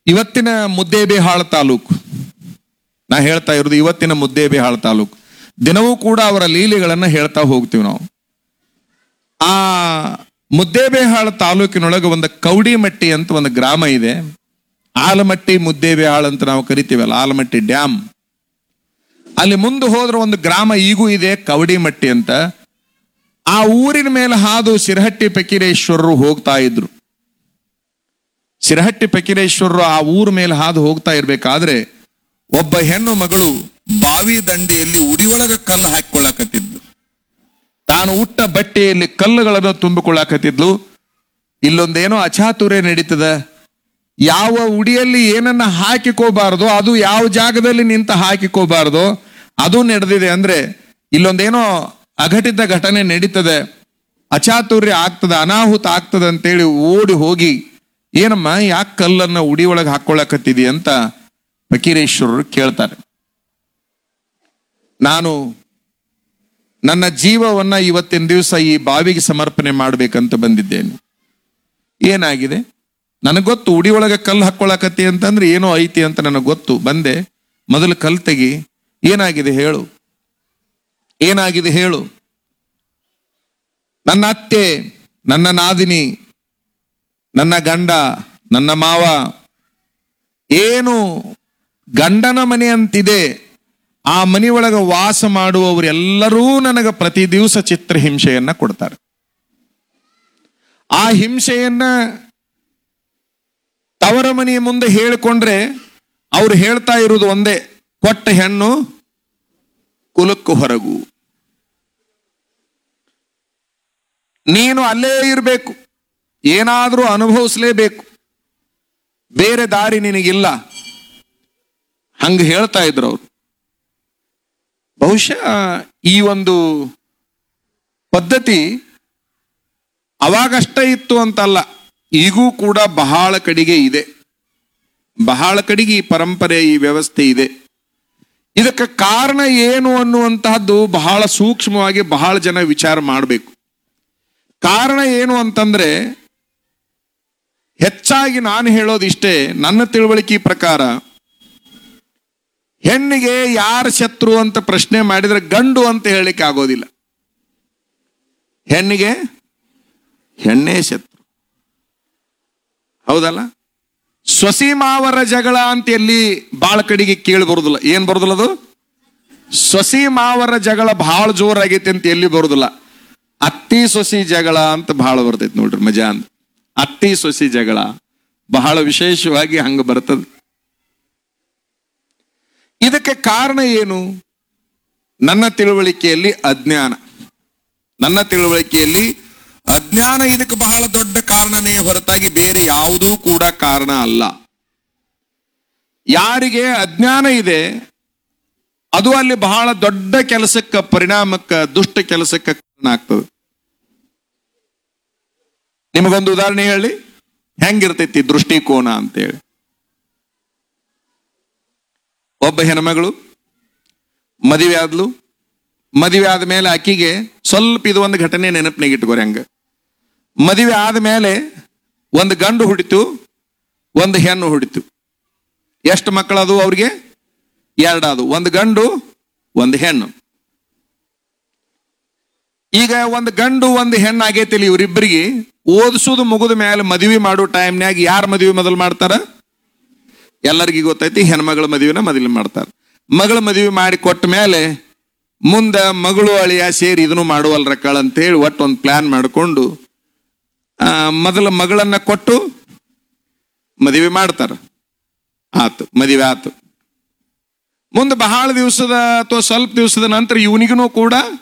ಇವತ್ತಿನ ಮುದ್ದೇಬೇಹಾಳ ತಾಲೂಕು ನಾ ಹೇಳ್ತಾ ಇರೋದು ಇವತ್ತಿನ ಮುದ್ದೇಬೇಹಾಳ ತಾಲೂಕು ದಿನವೂ ಕೂಡ ಅವರ ಲೀಲೆಗಳನ್ನ ಹೇಳ್ತಾ ಹೋಗ್ತೀವಿ ನಾವು ಆ ಮುದ್ದೇಬೇಹಾಳ ತಾಲೂಕಿನೊಳಗೆ ಒಂದು ಕೌಡಿಮಟ್ಟಿ ಅಂತ ಒಂದು ಗ್ರಾಮ ಇದೆ ಆಲಮಟ್ಟಿ ಮುದ್ದೇಬೇಹಾಳ ಅಂತ ನಾವು ಕರಿತೀವಲ್ಲ ಆಲಮಟ್ಟಿ ಡ್ಯಾಮ್ ಅಲ್ಲಿ ಮುಂದೆ ಹೋದ್ರೆ ಒಂದು ಗ್ರಾಮ ಈಗೂ ಇದೆ ಕವಡಿಮಟ್ಟಿ ಅಂತ ಆ ಊರಿನ ಮೇಲೆ ಹಾದು ಸಿರಹಟ್ಟಿ ಫಕೀರೇಶ್ವರರು ಹೋಗ್ತಾ ಇದ್ರು ಸಿರಹಟ್ಟಿ ಫಕೀರೇಶ್ವರರು ಆ ಊರ ಮೇಲೆ ಹಾದು ಹೋಗ್ತಾ ಇರ್ಬೇಕಾದ್ರೆ ಒಬ್ಬ ಹೆಣ್ಣು ಮಗಳು ಬಾವಿ ದಂಡೆಯಲ್ಲಿ ಉಡಿಯೊಳಗ ಕಲ್ಲು ಹಾಕಿಕೊಳ್ಳಕತ್ತಿದ್ಲು ತಾನು ಉಟ್ಟ ಬಟ್ಟೆಯಲ್ಲಿ ಕಲ್ಲುಗಳನ್ನು ತುಂಬಿಕೊಳ್ಳಕತ್ತಿದ್ಲು ಇಲ್ಲೊಂದೇನೋ ಅಚಾತುರ್ಯ ನಡೀತದ ಯಾವ ಉಡಿಯಲ್ಲಿ ಏನನ್ನ ಹಾಕಿಕೋಬಾರದು ಅದು ಯಾವ ಜಾಗದಲ್ಲಿ ನಿಂತ ಹಾಕಿಕೋಬಾರದು ಅದು ನಡೆದಿದೆ ಅಂದ್ರೆ ಇಲ್ಲೊಂದೇನೋ ಅಘಟಿತ ಘಟನೆ ನಡೀತದೆ ಅಚಾತುರ್ಯ ಆಗ್ತದ ಅನಾಹುತ ಆಗ್ತದ ಅಂತೇಳಿ ಓಡಿ ಹೋಗಿ ಏನಮ್ಮ ಯಾಕೆ ಕಲ್ಲನ್ನ ಉಡಿ ಒಳಗೆ ಹಾಕೊಳ್ಳಕತ್ತಿದಿ ಅಂತ ಫಕೀರೇಶ್ವರರು ಕೇಳ್ತಾರೆ ನಾನು ನನ್ನ ಜೀವವನ್ನ ಇವತ್ತಿನ ದಿವಸ ಈ ಬಾವಿಗೆ ಸಮರ್ಪಣೆ ಮಾಡ್ಬೇಕಂತ ಬಂದಿದ್ದೇನೆ ಏನಾಗಿದೆ ನನಗೆ ಗೊತ್ತು ಉಡಿ ಒಳಗೆ ಕಲ್ಲು ಹಾಕ್ಕೊಳಕತ್ತಿ ಅಂತಂದ್ರೆ ಏನೋ ಐತಿ ಅಂತ ನನಗೆ ಗೊತ್ತು ಬಂದೆ ಮೊದಲು ಕಲ್ ತೆಗಿ ಏನಾಗಿದೆ ಹೇಳು ಏನಾಗಿದೆ ಹೇಳು ನನ್ನ ಅತ್ತೆ ನನ್ನ ನಾದಿನಿ ನನ್ನ ಗಂಡ ನನ್ನ ಮಾವ ಏನು ಗಂಡನ ಮನೆ ಅಂತಿದೆ ಆ ಮನೆ ಒಳಗೆ ವಾಸ ಮಾಡುವವರೆಲ್ಲರೂ ನನಗೆ ಪ್ರತಿ ದಿವಸ ಚಿತ್ರಹಿಂಸೆಯನ್ನ ಕೊಡ್ತಾರೆ ಆ ಹಿಂಸೆಯನ್ನ ತವರ ಮನೆಯ ಮುಂದೆ ಹೇಳಿಕೊಂಡ್ರೆ ಅವ್ರು ಹೇಳ್ತಾ ಇರುವುದು ಒಂದೇ ಕೊಟ್ಟ ಹೆಣ್ಣು ಕುಲಕ್ಕೂ ಹೊರಗು ನೀನು ಅಲ್ಲೇ ಇರಬೇಕು ಏನಾದರೂ ಅನುಭವಿಸ್ಲೇಬೇಕು ಬೇರೆ ದಾರಿ ನಿನಗಿಲ್ಲ ಹಂಗ ಹೇಳ್ತಾ ಇದ್ರು ಅವ್ರು ಬಹುಶಃ ಈ ಒಂದು ಪದ್ಧತಿ ಅವಾಗಷ್ಟ ಇತ್ತು ಅಂತಲ್ಲ ಈಗೂ ಕೂಡ ಬಹಳ ಕಡೆಗೆ ಇದೆ ಬಹಳ ಕಡೆಗೆ ಈ ಪರಂಪರೆ ಈ ವ್ಯವಸ್ಥೆ ಇದೆ ಇದಕ್ಕೆ ಕಾರಣ ಏನು ಅನ್ನುವಂತಹದ್ದು ಬಹಳ ಸೂಕ್ಷ್ಮವಾಗಿ ಬಹಳ ಜನ ವಿಚಾರ ಮಾಡಬೇಕು ಕಾರಣ ಏನು ಅಂತಂದ್ರೆ ಹೆಚ್ಚಾಗಿ ನಾನು ಹೇಳೋದಿಷ್ಟೇ ನನ್ನ ತಿಳುವಳಿಕೆ ಪ್ರಕಾರ ಹೆಣ್ಣಿಗೆ ಯಾರ ಶತ್ರು ಅಂತ ಪ್ರಶ್ನೆ ಮಾಡಿದ್ರೆ ಗಂಡು ಅಂತ ಹೇಳಲಿಕ್ಕೆ ಆಗೋದಿಲ್ಲ ಹೆಣ್ಣಿಗೆ ಹೆಣ್ಣೇ ಶತ್ರು ಹೌದಲ್ಲ ಸ್ವಸಿ ಮಾವರ ಜಗಳ ಅಂತ ಎಲ್ಲಿ ಬಾಳ ಕಡೆಗೆ ಕೇಳಿ ಬರುದಿಲ್ಲ ಏನ್ ಬರುದಿಲ್ಲ ಅದು ಸ್ವಸಿ ಮಾವರ ಜಗಳ ಬಹಳ ಜೋರಾಗೈತೆ ಅಂತ ಎಲ್ಲಿ ಬರುದಿಲ್ಲ ಅತ್ತಿ ಸೊಸಿ ಜಗಳ ಅಂತ ಬಹಳ ಬರ್ತೈತಿ ನೋಡ್ರಿ ಮಜಾ ಅಂತ ಅತ್ತಿ ಸೊಸಿ ಜಗಳ ಬಹಳ ವಿಶೇಷವಾಗಿ ಹಂಗ ಬರ್ತದೆ ಇದಕ್ಕೆ ಕಾರಣ ಏನು ನನ್ನ ತಿಳುವಳಿಕೆಯಲ್ಲಿ ಅಜ್ಞಾನ ನನ್ನ ತಿಳುವಳಿಕೆಯಲ್ಲಿ ಅಜ್ಞಾನ ಇದಕ್ಕೆ ಬಹಳ ದೊಡ್ಡ ಕಾರಣನೇ ಹೊರತಾಗಿ ಬೇರೆ ಯಾವುದೂ ಕೂಡ ಕಾರಣ ಅಲ್ಲ ಯಾರಿಗೆ ಅಜ್ಞಾನ ಇದೆ ಅದು ಅಲ್ಲಿ ಬಹಳ ದೊಡ್ಡ ಕೆಲಸಕ್ಕೆ ಪರಿಣಾಮಕ್ಕೆ ದುಷ್ಟ ಕೆಲಸಕ್ಕೆ ಕಾರಣ ಆಗ್ತದೆ ನಿಮಗೊಂದು ಉದಾಹರಣೆ ಹೇಳಿ ಹೆಂಗಿರ್ತೈತಿ ದೃಷ್ಟಿಕೋನ ಅಂತೇಳಿ ಒಬ್ಬ ಹೆಣ್ಮಗಳು ಮದುವೆ ಆದ್ಲು ಮದುವೆ ಆದ್ಮೇಲೆ ಆಕಿಗೆ ಸ್ವಲ್ಪ ಇದು ಒಂದು ಘಟನೆ ನೆನಪಿನಾಗ ಇಟ್ಕೋರಿ ಹಂಗ ಮದುವೆ ಆದ್ಮೇಲೆ ಒಂದು ಗಂಡು ಹುಡಿತು ಒಂದು ಹೆಣ್ಣು ಹುಡಿತು ಎಷ್ಟು ಮಕ್ಕಳದು ಅವ್ರಿಗೆ ಎರಡಾದು ಒಂದು ಗಂಡು ಒಂದು ಹೆಣ್ಣು ಈಗ ಒಂದು ಗಂಡು ಒಂದು ಹೆಣ್ಣು ಆಗೈತಿಲ್ಲ ಇವರಿಬ್ಬರಿಗೆ ಓದಿಸೋದು ಮುಗಿದ ಮೇಲೆ ಮದುವೆ ಮಾಡೋ ಟೈಮ್ನ್ಯಾಗ ಯಾರು ಮದುವೆ ಮೊದಲು ಮಾಡ್ತಾರ ಎಲ್ಲರಿಗೂ ಗೊತ್ತೈತಿ ಹೆಣ್ಮಗಳ ಮದುವೆನ ಮೊದಲು ಮಾಡ್ತಾರೆ ಮಗಳ ಮದುವೆ ಮಾಡಿ ಕೊಟ್ಟ ಮೇಲೆ ಮುಂದ ಮಗಳು ಅಳಿಯ ಸೇರಿ ಇದನ್ನು ಮಾಡುವಲ್ರ ಕಳ ಅಂತೇಳಿ ಒಟ್ಟು ಒಂದು ಪ್ಲಾನ್ ಮಾಡಿಕೊಂಡು ಮೊದಲ ಮಗಳನ್ನ ಕೊಟ್ಟು ಮದುವೆ ಮಾಡ್ತಾರ ಆತು ಮದುವೆ ಆತು ಮುಂದೆ ಬಹಳ ದಿವಸದ ಅಥವಾ ಸ್ವಲ್ಪ ದಿವಸದ ನಂತರ ಇವನಿಗೂ ಕೂಡ